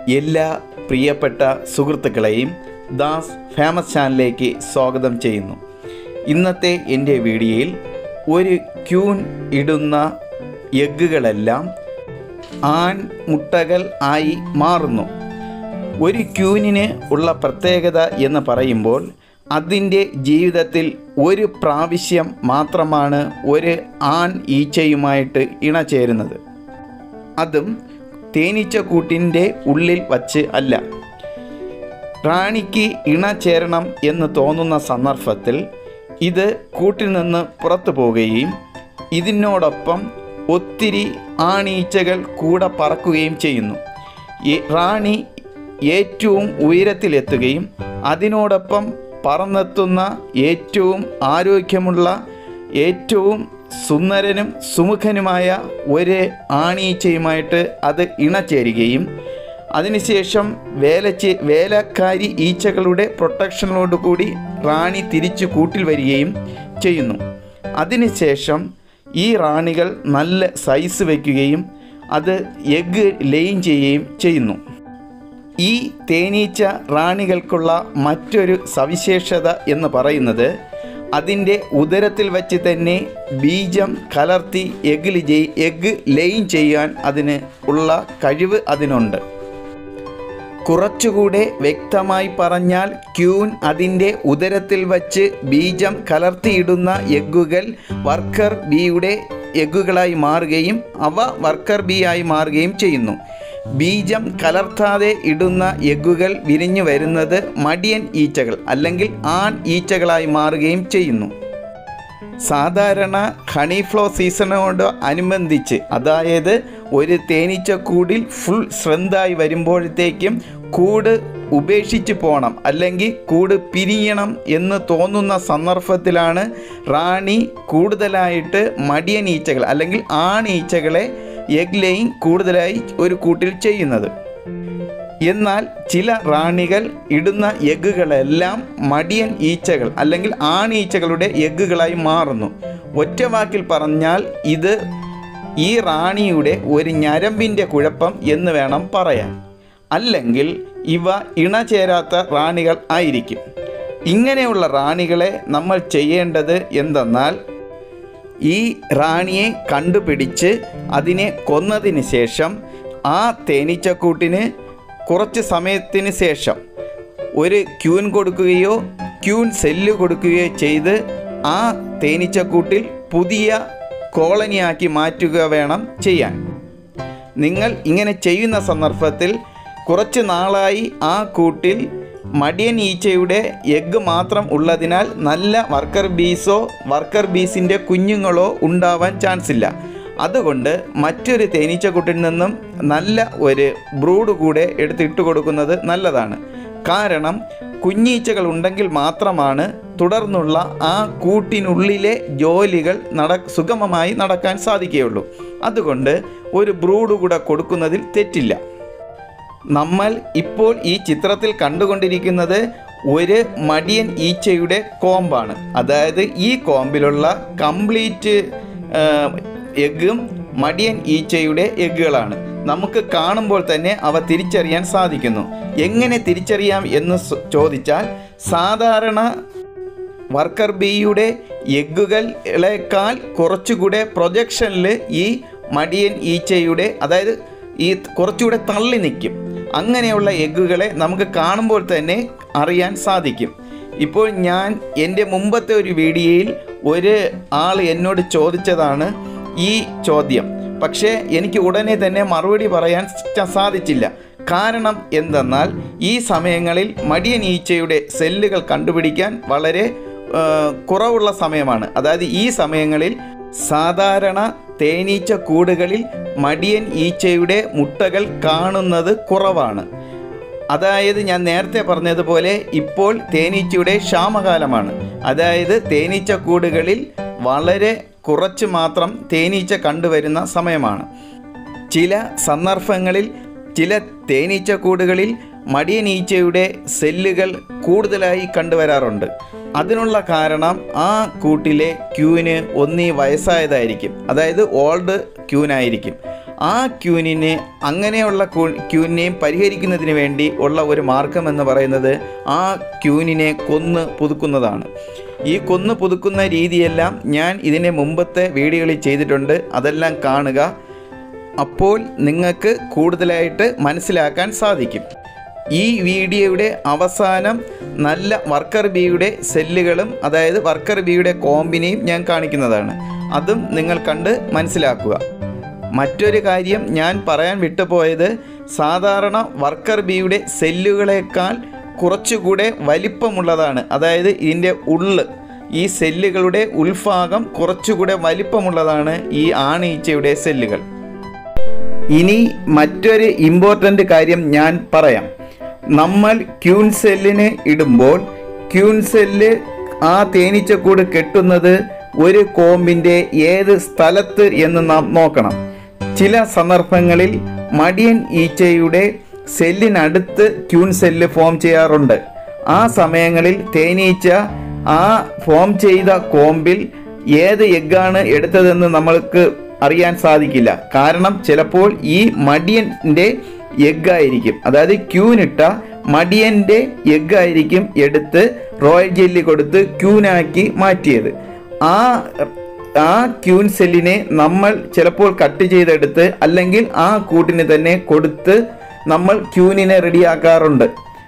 എല്ലാ പ്രിയപ്പെട്ട സുഹൃത്തുക്കളെയും ദാസ് ഫേമസ് ചാനലിലേക്ക് സ്വാഗതം ചെയ്യുന്നു ഇന്നത്തെ എൻ്റെ വീഡിയോയിൽ ഒരു ക്യൂൻ ഇടുന്ന എഗ്ഗുകളെല്ലാം ആൺ മുട്ടകൾ ആയി മാറുന്നു ഒരു ക്യൂനിന് ഉള്ള പ്രത്യേകത എന്ന് പറയുമ്പോൾ അതിൻ്റെ ജീവിതത്തിൽ ഒരു പ്രാവശ്യം മാത്രമാണ് ഒരു ആൺ ഈച്ചയുമായിട്ട് ഇണചേരുന്നത് അതും തേനീച്ചക്കൂട്ടിൻ്റെ ഉള്ളിൽ വച്ച് അല്ല റാണിക്ക് ഇണ ചേരണം എന്ന് തോന്നുന്ന സന്ദർഭത്തിൽ ഇത് കൂട്ടിൽ നിന്ന് പുറത്തു പോവുകയും ഇതിനോടൊപ്പം ഒത്തിരി ആണീച്ചകൾ കൂടെ പറക്കുകയും ചെയ്യുന്നു ഈ റാണി ഏറ്റവും ഉയരത്തിലെത്തുകയും അതിനോടൊപ്പം പറന്നെത്തുന്ന ഏറ്റവും ആരോഗ്യമുള്ള ഏറ്റവും സുന്ദരനും സുമുഖനുമായ ഒരു ആണീച്ചയുമായിട്ട് അത് ഇണചേരുകയും അതിനുശേഷം വേലച്ചെ വേലക്കാരി ഈച്ചകളുടെ പ്രൊട്ടക്ഷനോടുകൂടി റാണി തിരിച്ചു കൂട്ടിൽ വരികയും ചെയ്യുന്നു അതിനുശേഷം ഈ റാണികൾ നല്ല സൈസ് വയ്ക്കുകയും അത് എഗ്ഗ് ലെയിൻ ചെയ്യുകയും ചെയ്യുന്നു ഈ തേനീച്ച റാണികൾക്കുള്ള മറ്റൊരു സവിശേഷത എന്ന് പറയുന്നത് അതിൻ്റെ ഉദരത്തിൽ വച്ച് തന്നെ ബീജം കലർത്തി എഗ്ഗ് ചെയ് എഗ്ഗ് ലെയിൻ ചെയ്യാൻ അതിന് ഉള്ള കഴിവ് അതിനുണ്ട് കുറച്ചുകൂടെ വ്യക്തമായി പറഞ്ഞാൽ ക്യൂൻ അതിൻ്റെ ഉദരത്തിൽ വച്ച് ബീജം കലർത്തിയിടുന്ന എഗ്ഗുകൾ വർക്കർ ബിയുടെ എഗ്ഗുകളായി മാറുകയും അവ വർക്കർ ബി ആയി മാറുകയും ചെയ്യുന്നു ബീജം കലർത്താതെ ഇടുന്ന എഗ്ഗുകൾ വിരിഞ്ഞു വരുന്നത് മടിയൻ ഈച്ചകൾ അല്ലെങ്കിൽ ആൺ ഈച്ചകളായി മാറുകയും ചെയ്യുന്നു സാധാരണ ഹണി ഫ്ലോ സീസണോട് അനുബന്ധിച്ച് അതായത് ഒരു തേനീച്ചക്കൂടിൽ ഫുൾ സ്ട്രെങ്തായി വരുമ്പോഴത്തേക്കും കൂട് ഉപേക്ഷിച്ച് പോകണം അല്ലെങ്കിൽ കൂട് പിരിയണം എന്ന് തോന്നുന്ന സന്ദർഭത്തിലാണ് റാണി കൂടുതലായിട്ട് മടിയൻ ഈച്ചകൾ അല്ലെങ്കിൽ ആണീച്ചകളെ എഗ് ലെയിങ് കൂടുതലായി ഒരു കൂട്ടിൽ ചെയ്യുന്നത് എന്നാൽ ചില റാണികൾ ഇടുന്ന എഗ്ഗുകളെല്ലാം മടിയൻ ഈച്ചകൾ അല്ലെങ്കിൽ ആണീച്ചകളുടെ എഗ്ഗുകളായി മാറുന്നു ഒറ്റ വാക്കിൽ പറഞ്ഞാൽ ഇത് ഈ റാണിയുടെ ഒരു ഞരമ്പിൻ്റെ കുഴപ്പം എന്ന് വേണം പറയാൻ അല്ലെങ്കിൽ ഇവ ഇണചേരാത്ത റാണികൾ ആയിരിക്കും ഇങ്ങനെയുള്ള റാണികളെ നമ്മൾ ചെയ്യേണ്ടത് എന്തെന്നാൽ ഈ റാണിയെ കണ്ടുപിടിച്ച് അതിനെ കൊന്നതിന് ശേഷം ആ തേനീച്ചക്കൂട്ടിന് കുറച്ച് സമയത്തിന് ശേഷം ഒരു ക്യൂൻ കൊടുക്കുകയോ ക്യൂൻ സെല്ല് കൊടുക്കുകയോ ചെയ്ത് ആ തേനീച്ചക്കൂട്ടിൽ പുതിയ കോളനിയാക്കി മാറ്റുക വേണം ചെയ്യാൻ നിങ്ങൾ ഇങ്ങനെ ചെയ്യുന്ന സന്ദർഭത്തിൽ കുറച്ച് നാളായി ആ കൂട്ടിൽ മടിയൻ ഈച്ചയുടെ എഗ്ഗ് മാത്രം ഉള്ളതിനാൽ നല്ല വർക്കർ ബീസോ വർക്കർ ബീസിൻ്റെ കുഞ്ഞുങ്ങളോ ഉണ്ടാവാൻ ചാൻസ് ഇല്ല അതുകൊണ്ട് മറ്റൊരു തേനീച്ചക്കുട്ടിൽ നിന്നും നല്ല ഒരു ബ്രൂഡ് കൂടെ എടുത്തിട്ട് കൊടുക്കുന്നത് നല്ലതാണ് കാരണം കുഞ്ഞീച്ചകൾ ഉണ്ടെങ്കിൽ മാത്രമാണ് തുടർന്നുള്ള ആ കൂട്ടിനുള്ളിലെ ജോലികൾ നട സുഗമമായി നടക്കാൻ സാധിക്കുകയുള്ളൂ അതുകൊണ്ട് ഒരു ബ്രൂഡ് കൂടെ കൊടുക്കുന്നതിൽ തെറ്റില്ല നമ്മൾ ഇപ്പോൾ ഈ ചിത്രത്തിൽ കണ്ടുകൊണ്ടിരിക്കുന്നത് ഒരു മടിയൻ ഈച്ചയുടെ കോമ്പാണ് അതായത് ഈ കോമ്പിലുള്ള കംപ്ലീറ്റ് എഗ്ഗും മടിയൻ ഈച്ചയുടെ എഗ്ഗുകളാണ് നമുക്ക് കാണുമ്പോൾ തന്നെ അവ തിരിച്ചറിയാൻ സാധിക്കുന്നു എങ്ങനെ തിരിച്ചറിയാം എന്ന് സ- ചോദിച്ചാൽ സാധാരണ വർക്കർ ബിയുടെ എഗ്ഗുകളേക്കാൾ കുറച്ചുകൂടെ പ്രൊജക്ഷനിൽ ഈ മടിയൻ ഈച്ചയുടെ അതായത് ഈ കുറച്ചുകൂടെ തള്ളി നിൽക്കും അങ്ങനെയുള്ള എഗ്ഗുകളെ നമുക്ക് കാണുമ്പോൾ തന്നെ അറിയാൻ സാധിക്കും ഇപ്പോൾ ഞാൻ എൻ്റെ മുമ്പത്തെ ഒരു വീഡിയോയിൽ ഒരു ആൾ എന്നോട് ചോദിച്ചതാണ് ഈ ചോദ്യം പക്ഷേ എനിക്ക് ഉടനെ തന്നെ മറുപടി പറയാൻ സ- സാധിച്ചില്ല കാരണം എന്തെന്നാൽ ഈ സമയങ്ങളിൽ മടിയൻ ഈച്ചയുടെ സെല്ലുകൾ കണ്ടുപിടിക്കാൻ വളരെ ആ, കുറവുള്ള സമയമാണ് അതായത് ഈ സമയങ്ങളിൽ സാധാരണ തേനീച്ച കൂടുകളിൽ മടിയൻ ഈച്ചയുടെ മുട്ടകൾ കാണുന്നത് കുറവാണ് അതായത് ഞാൻ നേരത്തെ പറഞ്ഞതുപോലെ ഇപ്പോൾ തേനീച്ചയുടെ ക്ഷാമകാലമാണ് അതായത് തേനീച്ചക്കൂടുകളിൽ വളരെ കുറച്ച് മാത്രം തേനീച്ച കണ്ടുവരുന്ന സമയമാണ് ചില സന്ദർഭങ്ങളിൽ ചില തേനീച്ചക്കൂടുകളിൽ മടിയനീച്ചയുടെ സെല്ലുകൾ കൂടുതലായി കണ്ടുവരാറുണ്ട് അതിനുള്ള കാരണം ആ കൂട്ടിലെ ക്യൂവിന് ഒന്നീ വയസ്സായതായിരിക്കും അതായത് ഓൾഡ് ക്യൂനായിരിക്കും ആ ക്യൂനിനെ അങ്ങനെയുള്ള കു- ക്യൂനിനെയും പരിഹരിക്കുന്നതിന് വേണ്ടി ഉള്ള ഒരു മാർഗം എന്ന് പറയുന്നത് ആ ക്യൂനിനെ കൊന്ന് പുതുക്കുന്നതാണ് ഈ കൊന്ന് പുതുക്കുന്ന രീതിയെല്ലാം ഞാൻ ഇതിനെ മുമ്പത്തെ വീഡിയോകളിൽ ചെയ്തിട്ടുണ്ട് അതെല്ലാം കാണുക അപ്പോൾ നിങ്ങൾക്ക് കൂടുതലായിട്ട് മനസ്സിലാക്കാൻ സാധിക്കും ഈ വീഡിയോയുടെ അവസാനം നല്ല വർക്കർ ബിയുടെ സെല്ലുകളും അതായത് വർക്കർ ബിയുടെ കോമ്പിനെയും ഞാൻ കാണിക്കുന്നതാണ് അതും നിങ്ങൾ കണ്ട് മനസ്സിലാക്കുക മറ്റൊരു കാര്യം ഞാൻ പറയാൻ വിട്ടുപോയത് സാധാരണ വർക്കർ ബിയുടെ സെല്ലുകളേക്കാൾ കുറച്ചുകൂടെ വലിപ്പമുള്ളതാണ് അതായത് ഇതിൻ്റെ ഉള്ള് ഈ സെല്ലുകളുടെ ഉൾഭാഗം കുറച്ചുകൂടെ വലിപ്പമുള്ളതാണ് ഈ ആണീച്ചയുടെ സെല്ലുകൾ ഇനി മറ്റൊരു ഇമ്പോർട്ടൻ്റ് കാര്യം ഞാൻ പറയാം നമ്മൾ ക്യൂൻ സെല്ലിന് ഇടുമ്പോൾ ക്യൂൻ സെല്ല് ആ തേനീച്ചക്കൂട് കെട്ടുന്നത് ഒരു കോമ്പിൻ്റെ ഏത് സ്ഥലത്ത് എന്ന് നാം നോക്കണം ചില സന്ദർഭങ്ങളിൽ മടിയൻ ഈച്ചയുടെ സെല്ലിനടുത്ത് ക്യൂൻ സെല്ല് ഫോം ചെയ്യാറുണ്ട് ആ സമയങ്ങളിൽ തേനീച്ച ആ ഫോം ചെയ്ത കോമ്പിൽ ഏത് എഗ്ഗാണ് എടുത്തതെന്ന് നമ്മൾക്ക് അറിയാൻ സാധിക്കില്ല കാരണം ചിലപ്പോൾ ഈ മടിയൻ്റെ എഗ്ഗായിരിക്കും അതായത് ക്യൂനിട്ട മടിയൻ്റെ എഗ്ഗായിരിക്കും എടുത്ത് റോയൽ ജെല്ലി കൊടുത്ത് ക്യൂനാക്കി മാറ്റിയത് ആ ആ ക്യൂൻ സെല്ലിനെ നമ്മൾ ചിലപ്പോൾ കട്ട് ചെയ്തെടുത്ത് അല്ലെങ്കിൽ ആ കൂട്ടിന് തന്നെ കൊടുത്ത് നമ്മൾ ക്യൂനിനെ റെഡിയാക്കാറുണ്ട്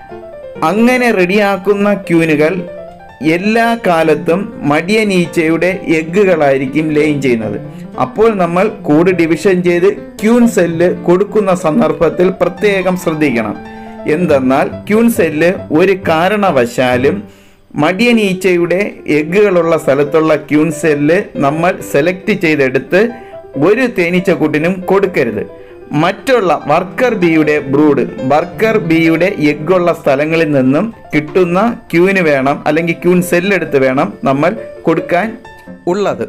അങ്ങനെ റെഡിയാക്കുന്ന ക്യൂനുകൾ എല്ലാ കാലത്തും മടിയനീച്ചയുടെ എഗ്ഗുകളായിരിക്കും ലെയിൻ ചെയ്യുന്നത് അപ്പോൾ നമ്മൾ കൂട് ഡിവിഷൻ ചെയ്ത് ക്യൂൻ സെല്ല് കൊടുക്കുന്ന സന്ദർഭത്തിൽ പ്രത്യേകം ശ്രദ്ധിക്കണം എന്തെന്നാൽ ക്യൂൻ സെല്ല് ഒരു കാരണവശാലും മടിയനീച്ചയുടെ എഗ്ഗുകളുള്ള സ്ഥലത്തുള്ള ക്യൂൻ സെല്ല് നമ്മൾ സെലക്ട് ചെയ്തെടുത്ത് ഒരു തേനീച്ചക്കൂട്ടിനും കൊടുക്കരുത് മറ്റുള്ള വർക്കർ ബിയുടെ ബ്രൂഡ് വർക്കർ ബിയുടെ എഗ്ഗുള്ള സ്ഥലങ്ങളിൽ നിന്നും കിട്ടുന്ന ക്യൂന് വേണം അല്ലെങ്കിൽ ക്യൂൻ സെല്ലെടുത്ത് വേണം നമ്മൾ കൊടുക്കാൻ ഉള്ളത്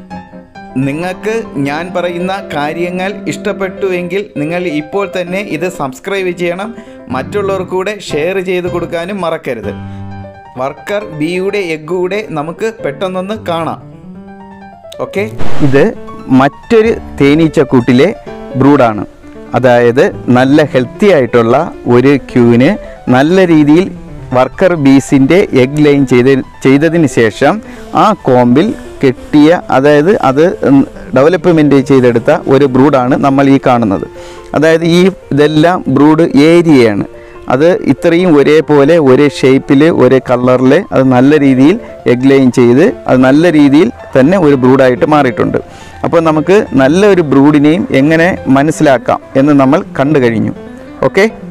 നിങ്ങൾക്ക് ഞാൻ പറയുന്ന കാര്യങ്ങൾ ഇഷ്ടപ്പെട്ടുവെങ്കിൽ നിങ്ങൾ ഇപ്പോൾ തന്നെ ഇത് സബ്സ്ക്രൈബ് ചെയ്യണം മറ്റുള്ളവർക്ക് കൂടെ ഷെയർ ചെയ്ത് കൊടുക്കാനും മറക്കരുത് വർക്കർ ബിയുടെ എഗ്ഗൂടെ നമുക്ക് പെട്ടെന്നൊന്ന് കാണാം ഓക്കെ ഇത് മറ്റൊരു തേനീച്ചക്കൂട്ടിലെ ബ്രൂഡാണ് അതായത് നല്ല ഹെൽത്തി ആയിട്ടുള്ള ഒരു ക്യൂവിന് നല്ല രീതിയിൽ വർക്കർ ബീസിൻ്റെ എഗ് ലൈൻ ചെയ്ത ചെയ്തതിന് ശേഷം ആ കോമ്പിൽ കെട്ടിയ അതായത് അത് ഡെവലപ്മെൻറ്റ് ചെയ്തെടുത്ത ഒരു ബ്രൂഡാണ് നമ്മൾ ഈ കാണുന്നത് അതായത് ഈ ഇതെല്ലാം ബ്രൂഡ് ഏരിയയാണ് അത് ഇത്രയും ഒരേപോലെ ഒരേ ഷേപ്പിൽ ഒരേ കളറിൽ അത് നല്ല രീതിയിൽ എഗ് ലൈൻ ചെയ്ത് അത് നല്ല രീതിയിൽ തന്നെ ഒരു ബ്രൂഡായിട്ട് മാറിയിട്ടുണ്ട് അപ്പോൾ നമുക്ക് നല്ല ഒരു ബ്രൂഡിനെയും എങ്ങനെ മനസ്സിലാക്കാം എന്ന് നമ്മൾ കണ്ടു കഴിഞ്ഞു ഓക്കെ